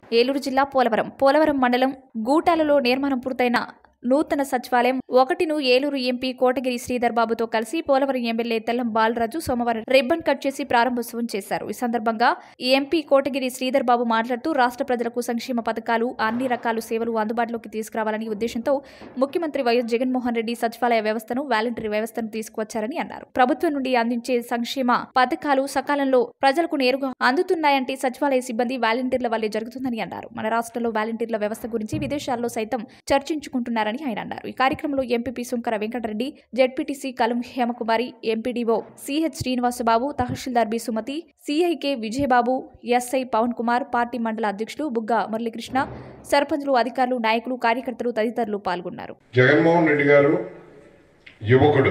ఏలూరు జిల్లా పోలవరం పోలవరం మండలం గూటాలలో నిర్మాణం పూర్తయిన నూతన సచివాలయం ఒకటిను ఏలూరు ఎంపీ కోటగిరి శ్రీధర్ బాబుతో కలిసి పోలవరం ఎమ్మెల్యే తెల్లం బాలరాజు సోమవారం రిబ్బన్ కట్ చేసి ప్రారంభోత్సవం చేశారు ఈ సందర్భంగా ఎంపీ కోటగిరి శ్రీధర్ బాబు మాట్లాడుతూ రాష్ట్ర ప్రజలకు సంక్షేమ పథకాలు అన్ని రకాల సేవలు అందుబాటులోకి తీసుకురావాలని ఉద్దేశంతో ముఖ్యమంత్రి వైఎస్ జగన్మోహన్ రెడ్డి సచివాలయ వ్యవస్థను వాలంటరీ వ్యవస్థను తీసుకువచ్చారని అన్నారు ప్రభుత్వం నుండి అందించే సంక్షేమ పథకాలు సకాలంలో ప్రజలకు నేరుగా అందుతున్నాయంటే సచివాలయ సిబ్బంది వాలంటీర్ల వల్లే జరుగుతుందని అన్నారు మన రాష్ట్రంలో వాలంటీర్ల వ్యవస్థ గురించి విదేశాల్లో సైతం చర్చించుకుంటున్నారని ఆయన అన్నారు ఈ కార్యక్రమంలో MPP Sunkara Venkatareddy ZPTC Kalam Hemakumari MPDO CH Srinivasababu tahsildar B Sumathi సిఐకే విజయబాబు ఎస్ఐ పవన్ కుమార్ పార్టీ మండల అధ్యక్షులు బుగ్గ మురళీకృష్ణ సర్పంచులు అధికారులు నాయకులు కార్యకర్తలు తదితరులు పాల్గొన్నారు జగన్మోహన్ రెడ్డి గారు యువకుడు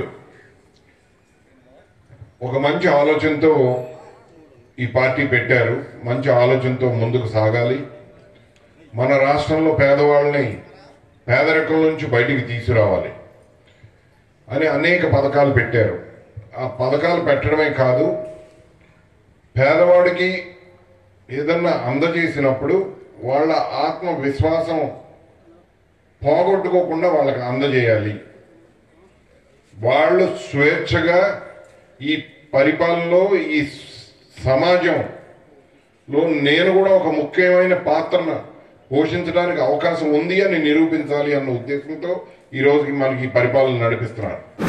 ఒక మంచి ఆలోచనతో ఈ పార్టీ పెట్టారు మంచి ఆలోచనతో ముందుకు సాగాలి మన రాష్ట్రంలో పేదవాళ్ళని పేదరికం నుంచి బయటికి తీసుకురావాలి అని అనేక పథకాలు పెట్టారు ఆ పథకాలు పెట్టడమే కాదు పేదవాడికి ఏదన్నా అందజేసినప్పుడు వాళ్ళ ఆత్మవిశ్వాసం పోగొట్టుకోకుండా వాళ్ళకి అందజేయాలి వాళ్ళు స్వేచ్ఛగా ఈ పరిపాలనలో ఈ సమాజంలో నేను కూడా ఒక ముఖ్యమైన పాత్రను పోషించడానికి అవకాశం ఉంది అని నిరూపించాలి అన్న ఉద్దేశంతో ఈ రోజుకి మనకి ఈ పరిపాలన నడిపిస్తున్నారు